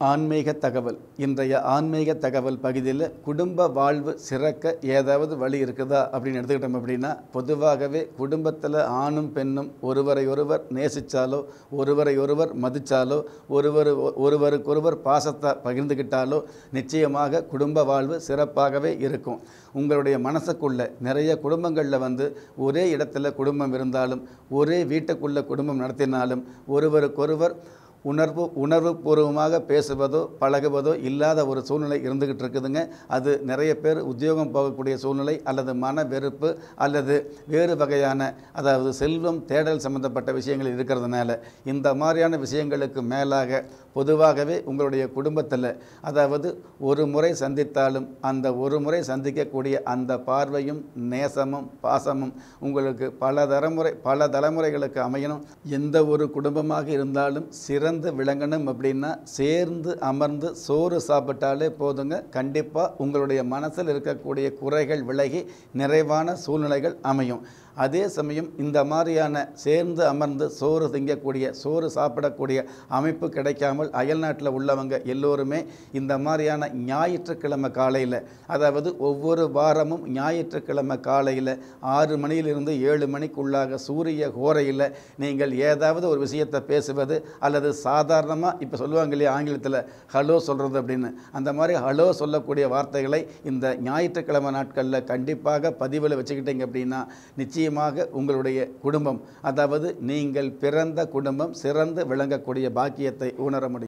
ஆன்மீக தகவல் இன்றைய ஆன்மீக தகவல் பகுதியில் குடும்ப வாழ்வு சிறக்க ஏதாவது வழி இருக்குதா அப்படின்னு எடுத்துக்கிட்டோம் அப்படின்னா பொதுவாகவே குடும்பத்தில் ஆணும் பெண்ணும் ஒருவரை ஒருவர் நேசித்தாலோ ஒருவரை ஒருவர் மதித்தாலோ ஒருவர் ஒருவருக்கொருவர் பாசத்தை பகிர்ந்துக்கிட்டாலோ நிச்சயமாக குடும்ப வாழ்வு சிறப்பாகவே இருக்கும் உங்களுடைய மனசுக்குள்ள நிறைய குடும்பங்களில் வந்து ஒரே இடத்துல குடும்பம் இருந்தாலும் ஒரே வீட்டுக்குள்ள குடும்பம் நடத்தினாலும் ஒருவருக்கொருவர் உணர்வு உணர்வுபூர்வமாக பேசுவதோ பழகுவதோ இல்லாத ஒரு சூழ்நிலை இருந்துக்கிட்டு இருக்குதுங்க அது நிறைய பேர் உத்தியோகம் போகக்கூடிய சூழ்நிலை அல்லது மன வெறுப்பு அல்லது வேறு வகையான அதாவது செல்வம் தேடல் சம்பந்தப்பட்ட விஷயங்கள் இருக்கிறதுனால இந்த மாதிரியான விஷயங்களுக்கு மேலாக பொதுவாகவே உங்களுடைய குடும்பத்தில் அதாவது ஒரு முறை சந்தித்தாலும் அந்த ஒரு முறை சந்திக்கக்கூடிய அந்த பார்வையும் நேசமும் பாசமும் உங்களுக்கு பல தலைமுறை பல தலைமுறைகளுக்கு அமையணும் எந்த ஒரு குடும்பமாக இருந்தாலும் சிறந்து விளங்கணும் அப்படின்னா சேர்ந்து அமர்ந்து சோறு சாப்பிட்டாலே போதுங்க கண்டிப்பாக உங்களுடைய மனசில் இருக்கக்கூடிய குறைகள் விலகி நிறைவான சூழ்நிலைகள் அமையும் அதே சமயம் இந்த மாதிரியான சேர்ந்து அமர்ந்து சோறு திங்கக்கூடிய சோறு சாப்பிடக்கூடிய அமைப்பு கிடைக்காமல் அயல்நாட்டில் உள்ளவங்க எல்லோருமே இந்த மாதிரியான ஞாயிற்றுக்கிழமை காலையில் அதாவது ஒவ்வொரு வாரமும் ஞாயிற்றுக்கிழமை காலையில் ஆறு மணியிலிருந்து ஏழு மணிக்குள்ளாக சூரிய கோரையில் நீங்கள் ஏதாவது ஒரு விஷயத்தை பேசுவது அல்லது சாதாரணமாக இப்போ சொல்லுவாங்க இல்லையா ஆங்கிலத்தில் ஹலோ சொல்கிறது அப்படின்னு அந்த மாதிரி ஹலோ சொல்லக்கூடிய வார்த்தைகளை இந்த ஞாயிற்றுக்கிழமை நாட்களில் கண்டிப்பாக பதிவில் வச்சுக்கிட்டீங்க அப்படின்னா நிச்சயமாக உங்களுடைய குடும்பம் அதாவது நீங்கள் பிறந்த குடும்பம் சிறந்து விளங்கக்கூடிய பாக்கியத்தை உணர முடியும்